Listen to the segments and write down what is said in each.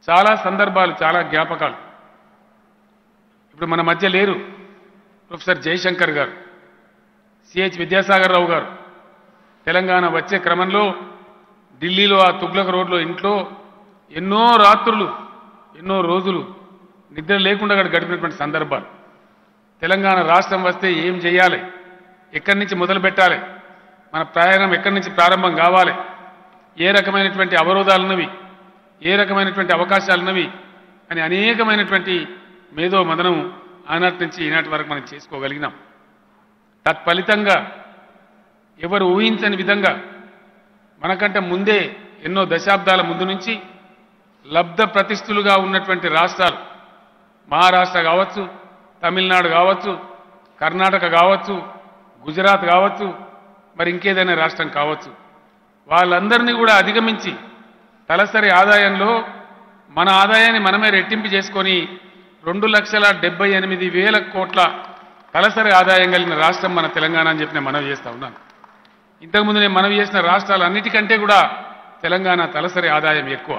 చాలా సందర్భాలు చాలా జ్ఞాపకాలు ఇప్పుడు మన మధ్య లేరు ప్రొఫెసర్ జయశంకర్ గారు సిహెచ్ విద్యాసాగర్ రావు గారు తెలంగాణ వచ్చే క్రమంలో ఢిల్లీలో ఆ తుగ్లక్ రోడ్లో ఇంట్లో ఎన్నో రాత్రులు ఎన్నో రోజులు నిద్ర లేకుండా అక్కడ గడిపినటువంటి సందర్భాలు తెలంగాణ రాష్ట్రం వస్తే ఏం చేయాలి ఎక్కడి నుంచి మొదలు పెట్టాలి మన ప్రయాణం ఎక్కడి నుంచి ప్రారంభం కావాలి ఏ రకమైనటువంటి అవరోధాలున్నవి ఏ రకమైనటువంటి అవకాశాలున్నవి అని అనేకమైనటువంటి మేధో మదనం ఆనాటి నుంచి ఈనాటి వరకు మనం చేసుకోగలిగినాం తత్ఫలితంగా ఎవరు ఊహించని విధంగా మనకంటే ముందే ఎన్నో దశాబ్దాల ముందు నుంచి లబ్ధ ప్రతిష్ఠులుగా ఉన్నటువంటి రాష్ట్రాలు మహారాష్ట్ర కావచ్చు తమిళనాడు కావచ్చు కర్ణాటక కావచ్చు గుజరాత్ కావచ్చు మరి ఇంకేదైనా రాష్ట్రం కావచ్చు వాళ్ళందరినీ కూడా అధిగమించి తలసరి ఆదాయంలో మన ఆదాయాన్ని మనమే రెట్టింపు చేసుకొని రెండు లక్షల డెబ్బై ఎనిమిది వేల కోట్ల తలసరి ఆదాయం కలిగిన రాష్ట్రం మన తెలంగాణ అని చెప్పి నేను మనవి చేస్తా ఉన్నాను ఇంతకుముందు నేను మనవి చేసిన రాష్ట్రాలన్నిటికంటే కూడా తెలంగాణ తలసరి ఆదాయం ఎక్కువ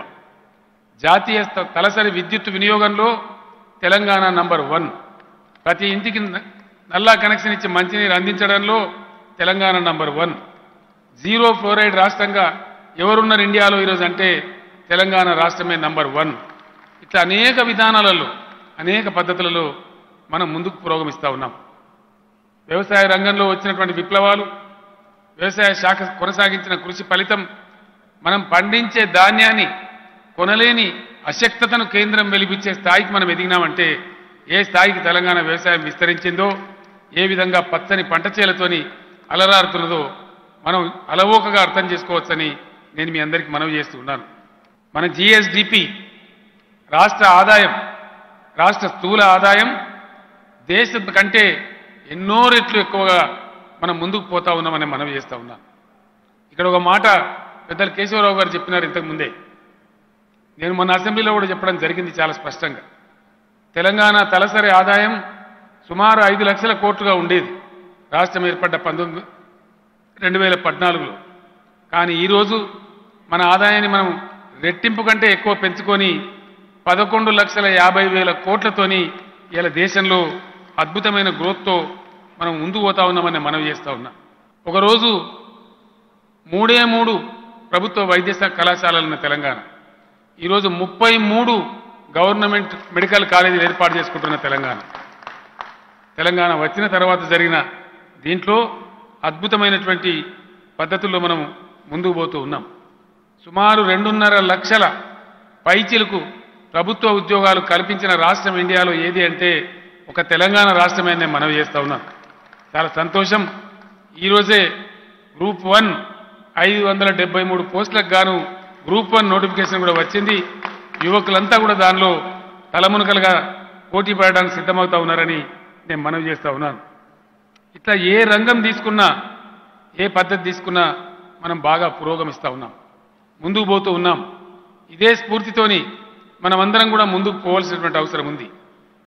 జాతీయ స్థ- తలసరి విద్యుత్ వినియోగంలో తెలంగాణ నంబర్ వన్ ప్రతి ఇంటికి న- నల్లా కనెక్షన్ ఇచ్చి మంచినీరు అందించడంలో Telangana number one zero fluoride రాష్ట్రంగా ఎవరున్నారు ఇండియాలో ఈరోజు అంటే తెలంగాణ రాష్ట్రమే నంబర్ వన్ ఇట్లా అనేక విధానాలలో అనేక పద్ధతులలో మనం ముందుకు పురోగమిస్తూ ఉన్నాం వ్యవసాయ రంగంలో వచ్చినటువంటి విప్లవాలు వ్యవసాయ శాఖ కొనసాగించిన కృషి ఫలితం మనం పండించే ధాన్యాన్ని కొనలేని అశక్తతను కేంద్రం వెలిపించే స్థాయికి మనం ఎదిగినామంటే ఏ స్థాయికి తెలంగాణ వ్యవసాయం విస్తరించిందో ఏ విధంగా పచ్చని పంట చేలతోని అలరారుతున్నదో మనం అలవోకగా అర్థం చేసుకోవచ్చని నేను మీ అందరికీ మనవి చేస్తూ ఉన్నాను మన జిఎస్డిపి రాష్ట్ర ఆదాయం రాష్ట్ర స్థూల ఆదాయం దేశం కంటే ఎన్నో రెట్లు ఎక్కువగా మనం ముందుకు పోతా ఉన్నామని మనవి చేస్తా ఉన్నాను ఇక్కడ ఒక మాట పెద్దలు కేశవరావు గారు చెప్పినారు ఇంతకు ముందే నేను మొన్న అసెంబ్లీలో కూడా చెప్పడం జరిగింది చాలా స్పష్టంగా తెలంగాణ తలసరి ఆదాయం సుమారు ఐదు లక్షల కోట్లుగా ఉండేది రాష్ట్రం ఏర్పడ్డ పంతొమ్మిది రెండు వేల పద్నాలుగులో కానీ ఈరోజు మన ఆదాయాన్ని మనం రెట్టింపు కంటే ఎక్కువ పెంచుకొని పదకొండు లక్షల యాభై వేల కోట్లతోని ఇలా దేశంలో అద్భుతమైన గ్రోత్తో మనం ముందు పోతా ఉన్నామని మనవి చేస్తా ఉన్నా ఒకరోజు మూడే మూడు ప్రభుత్వ వైద్య శా- కళాశాలలు ఉన్న తెలంగాణ ఈరోజు ముప్పై మూడు గవర్నమెంట్ మెడికల్ కాలేజీలు ఏర్పాటు చేసుకుంటున్న తెలంగాణ తెలంగాణ వచ్చిన తర్వాత జరిగిన దీంట్లో అద్భుతమైనటువంటి పద్ధతుల్లో మనం ముందుకు పోతూ ఉన్నాం సుమారు రెండున్నర లక్షల పైచిలకు ప్రభుత్వ ఉద్యోగాలు కల్పించిన రాష్ట్రం ఇండియాలో ఏది అంటే ఒక తెలంగాణ రాష్ట్రమే అని నేను మనవి చేస్తా ఉన్నాను చాలా సంతోషం ఈరోజే గ్రూప్ వన్ ఐదు వందల డెబ్బై మూడు పోస్టులకు గాను గ్రూప్ వన్ నోటిఫికేషన్ కూడా వచ్చింది యువకులంతా కూడా దానిలో తలమునకలుగా పోటీ పడడానికి సిద్ధమవుతా ఉన్నారని నేను మనవి చేస్తా ఉన్నాను ఇట్లా ఏ రంగం తీసుకున్నా ఏ పద్ధతి తీసుకున్నా మనం బాగా పురోగమిస్తూ ఉన్నాం ముందుకు పోతూ ఉన్నాం ఇదే స్ఫూర్తితోని మనమందరం కూడా ముందుకు పోవాల్సినటువంటి అవసరం ఉంది